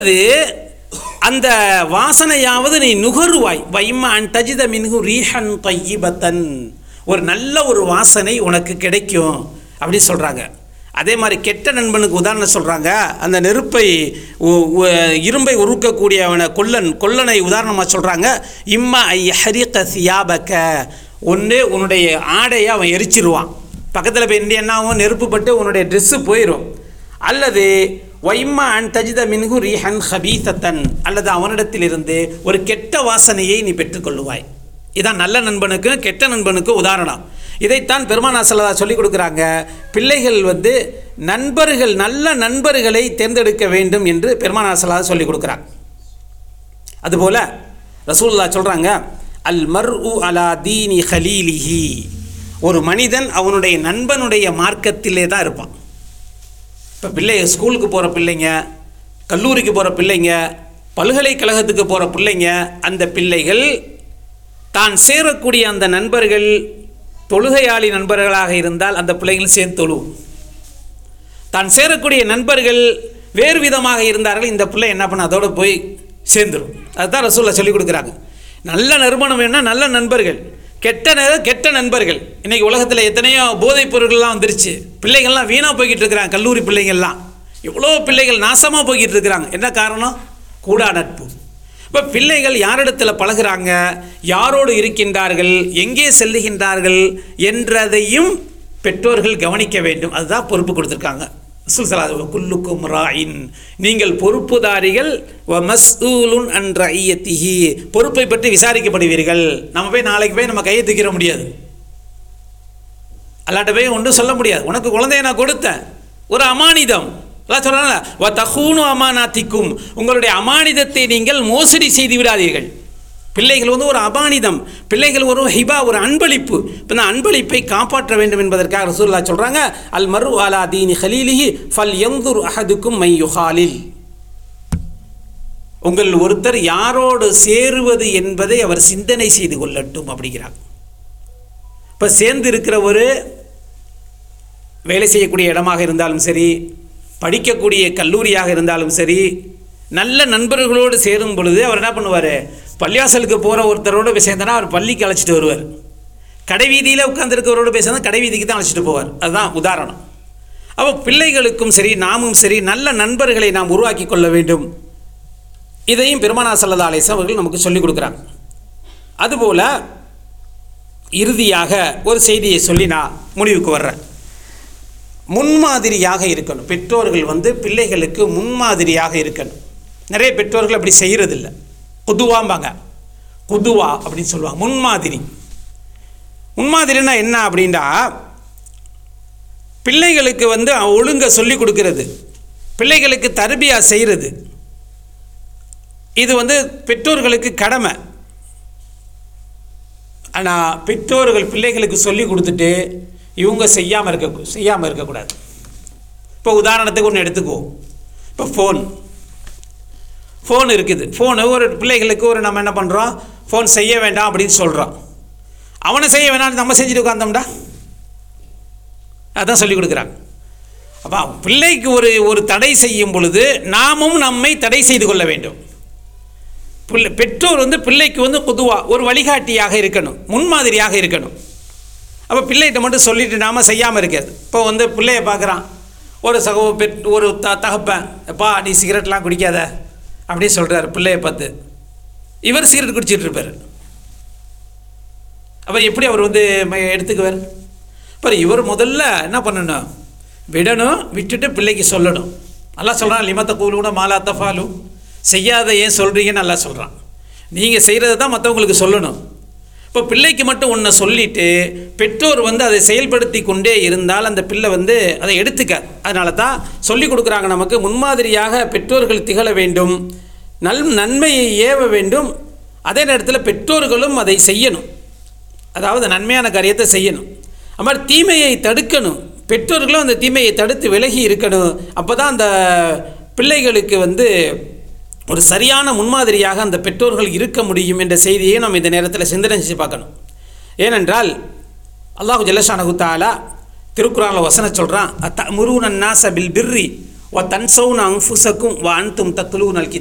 அது அந்த வாசனையாவது நீ நுகருவாய் வைமா அன் தஜித மின்ஹு ரீஹன் தையிபத்தன் ஒரு நல்ல ஒரு வாசனை உனக்கு கிடைக்கும் அப்படின்னு சொல்கிறாங்க அதே மாதிரி கெட்ட நண்பனுக்கு உதாரணம் சொல்கிறாங்க அந்த நெருப்பை உ- உ- இரும்பை உருக்கக்கூடியவனை கொல்லன் கொல்லனை உதாரணமாக சொல்கிறாங்க இம்மா ஐ ஹரிக சியாபக்க ஒன்று உன்னுடைய ஆடையை அவன் எரிச்சிருவான் பக்கத்தில் போய் நின்று என்ன ஆகும் நெருப்பு பட்டு உன்னுடைய ட்ரெஸ்ஸு போயிடும் அல்லது வைம்மா அன் தஜித மின்ஹு ரீஹன் ஹபீசத்தன் அல்லது அவனிடத்திலிருந்து ஒரு கெட்ட வாசனையை நீ பெற்றுக்கொள்ளுவாய் இதான் நல்ல நண்பனுக்கு கெட்ட நண்பனுக்கு உதாரணம் இதைத்தான் பெருமானா சல்லா சொல்லிக் கொடுக்குறாங்க பிள்ளைகள் வந்து நண்பர்கள் நல்ல நண்பர்களை தேர்ந்தெடுக்க வேண்டும் என்று பெருமானா சல்லா சொல்லிக் கொடுக்குறாங்க அதுபோல ரசூலுல்லா சொல்கிறாங்க அல் மர் உ அலா தீனி ஹலீலிஹி ஒரு மனிதன் அவனுடைய நண்பனுடைய மார்க்கத்திலே தான் இருப்பான் இப்போ பிள்ளை ஸ்கூலுக்கு போகிற பிள்ளைங்க கல்லூரிக்கு போகிற பிள்ளைங்க பல்கலைக்கழகத்துக்கு போகிற பிள்ளைங்க அந்த பிள்ளைகள் தான் சேரக்கூடிய அந்த நண்பர்கள் தொழுகையாளி நண்பர்களாக இருந்தால் அந்த பிள்ளைகள் சேர்ந்து தொழுவும் தான் சேரக்கூடிய நண்பர்கள் வேறு விதமாக இருந்தார்கள் இந்த பிள்ளை என்ன பண்ண அதோடு போய் சேர்ந்துடும் அதுதான் ரசூலில் சொல்லிக் கொடுக்குறாங்க நல்ல நறுமணம் வேணும்னா நல்ல நண்பர்கள் கெட்ட நேரம் கெட்ட நண்பர்கள் இன்றைக்கி உலகத்தில் எத்தனையோ போதைப் பொருட்கள்லாம் வந்துருச்சு பிள்ளைகள்லாம் வீணாக போய்கிட்டு இருக்கிறாங்க கல்லூரி பிள்ளைங்கள்லாம் எவ்வளோ பிள்ளைகள் நாசமாக போய்கிட்டு இருக்கிறாங்க என்ன காரணம் கூடா நட்பு இப்போ பிள்ளைகள் யாரிடத்தில் பழகுறாங்க யாரோடு இருக்கின்றார்கள் எங்கே செல்லுகின்றார்கள் என்றதையும் பெற்றோர்கள் கவனிக்க வேண்டும் அதுதான் பொறுப்பு கொடுத்துருக்காங்க ரசூல் ஸல்லல்லாஹு அலைஹி வஸல்லம், குல்லுக்கும் ராயின் நீங்கள் பொறுப்புதாரிகள் வ மஸ்ஊலுன் அன் ரஐயத்திஹி பொறுப்பை பற்றி விசாரிக்கப்படுவீர்கள் நம்ம போய் நாளைக்கு போய் நம்ம கையை தூக்கிட முடியாது அல்லாட்ட போய் ஒன்றும் சொல்ல முடியாது உனக்கு குழந்தைய நான் கொடுத்தேன் ஒரு அமானிதம் அதான் சொல்கிறாங்க வ தஹூனு அமானாத்திக்கும் உங்களுடைய அமானிதத்தை நீங்கள் மோசடி செய்து விடாதீர்கள் பிள்ளைகள் வந்து ஒரு அபானிதம் பிள்ளைகள் ஒரு ஹிபா ஒரு அன்பளிப்பு இப்போ இந்த அன்பளிப்பை காப்பாற்ற வேண்டும் என்பதற்காக ரசூல்லா சொல்கிறாங்க அல் மரு அலா தீனி ஹலீலிஹி ஃபல் எந்துர் அஹதுக்கும் மை யுஹாலில் உங்கள் ஒருத்தர் யாரோடு சேருவது என்பதை அவர் சிந்தனை செய்து கொள்ளட்டும் அப்படிங்கிறாங்க இப்போ சேர்ந்து இருக்கிற ஒரு வேலை செய்யக்கூடிய இடமாக இருந்தாலும் சரி படிக்கக்கூடிய கல்லூரியாக இருந்தாலும் சரி நல்ல நண்பர்களோடு சேரும் பொழுது அவர் என்ன பண்ணுவார் பள்ளிவாசலுக்கு போகிற ஒருத்தரோடு போய் சேர்ந்தனா அவர் பள்ளிக்கு அழைச்சிட்டு வருவார் கடை வீதியில் உட்காந்துருக்கிறவரோடு பேசினா கடை வீதிக்கு தான் அழைச்சிட்டு போவார் அதுதான் உதாரணம் அப்போ பிள்ளைகளுக்கும் சரி நாமும் சரி நல்ல நண்பர்களை நாம் உருவாக்கி கொள்ள வேண்டும் இதையும் பெருமானா சல்லா அலிஸ் அவர்கள் நமக்கு சொல்லிக் கொடுக்குறாங்க அதுபோல் இறுதியாக ஒரு செய்தியை சொல்லி நான் முடிவுக்கு வர்றேன் முன்மாதிரியாக இருக்கணும் பெற்றோர்கள் வந்து பிள்ளைகளுக்கு முன்மாதிரியாக இருக்கணும் நிறைய பெற்றோர்கள் அப்படி செய்கிறதில்ல குதுவாம்பாங்க குதுவா அப்படின்னு சொல்லுவாங்க முன்மாதிரி முன்மாதிரின்னா என்ன அப்படின்னா பிள்ளைகளுக்கு வந்து ஒழுங்க சொல்லி கொடுக்கிறது பிள்ளைகளுக்கு தர்பியா செய்கிறது இது வந்து பெற்றோர்களுக்கு கடமை ஆனால் பெற்றோர்கள் பிள்ளைகளுக்கு சொல்லி கொடுத்துட்டு இவங்க செய்யாமல் இருக்க செய்யாமல் இருக்கக்கூடாது இப்போ உதாரணத்துக்கு ஒன்று எடுத்துக்குவோம் இப்போ ஃபோன் ஃபோன் இருக்குது ஃபோனு ஒரு பிள்ளைகளுக்கு ஒரு நம்ம என்ன பண்ணுறோம் ஃபோன் செய்ய வேண்டாம் அப்படின்னு சொல்கிறோம் அவனை செய்ய வேணாம் நம்ம செஞ்சுட்டு உட்காந்தோம்டா அதான் சொல்லி கொடுக்குறாங்க அப்போ பிள்ளைக்கு ஒரு ஒரு தடை செய்யும் பொழுது நாமும் நம்மை தடை செய்து கொள்ள வேண்டும் பிள்ளை பெற்றோர் வந்து பிள்ளைக்கு வந்து பொதுவாக ஒரு வழிகாட்டியாக இருக்கணும் முன்மாதிரியாக இருக்கணும் அப்போ பிள்ளைகிட்ட மட்டும் சொல்லிட்டு நாம செய்யாமல் இருக்காது இப்போ வந்து பிள்ளைய பார்க்குறான் ஒரு சகோ பெட் ஒரு த தகப்பன் எப்பா நீ சிகரெட்லாம் குடிக்காத அப்படின்னு சொல்கிறார் பிள்ளைய பார்த்து இவர் சிகரெட் குடிச்சிட்டு இருப்பார் அப்புறம் எப்படி அவர் வந்து ம- எடுத்துக்குவார் அப்புறம் இவர் முதல்ல என்ன பண்ணணும் விடணும் விட்டுட்டு பிள்ளைக்கு சொல்லணும் நல்லா சொல்கிறான் லிமத்த கூலூட மாலா தஃபாலு செய்யாத ஏன் சொல்கிறீங்கன்னு நல்லா சொல்கிறான் நீங்கள் செய்கிறத தான் மற்றவங்களுக்கு சொல்லணும் இப்போ பிள்ளைக்கு மட்டும் ஒன்றை சொல்லிட்டு பெற்றோர் வந்து அதை செயல்படுத்தி கொண்டே இருந்தால் அந்த பிள்ளை வந்து அதை எடுத்துக்க அதனால தான் சொல்லி கொடுக்குறாங்க நமக்கு முன்மாதிரியாக பெற்றோர்கள் திகழ வேண்டும் நல் நன்மையை ஏவ வேண்டும் அதே நேரத்தில் பெற்றோர்களும் அதை செய்யணும் அதாவது நன்மையான காரியத்தை செய்யணும் அது மாதிரி தீமையை தடுக்கணும் பெற்றோர்களும் அந்த தீமையை தடுத்து விலகி இருக்கணும் அப்போ தான் அந்த பிள்ளைகளுக்கு வந்து ஒரு சரியான முன்மாதிரியாக அந்த பெற்றோர்கள் இருக்க முடியும் என்ற செய்தியை நம்ம இந்த நேரத்தில் சிந்தனை செஞ்சு பார்க்கணும் ஏனென்றால் அல்லாஹு ஜல்லஷானஹு தாலா திருக்குறானில் வசன சொல்கிறான் அத்த முருகன் நாச பில் பிர்ரி வ தன்சவுன் அங்குசக்கும் வ அன்தும் தத்துலூன் அல்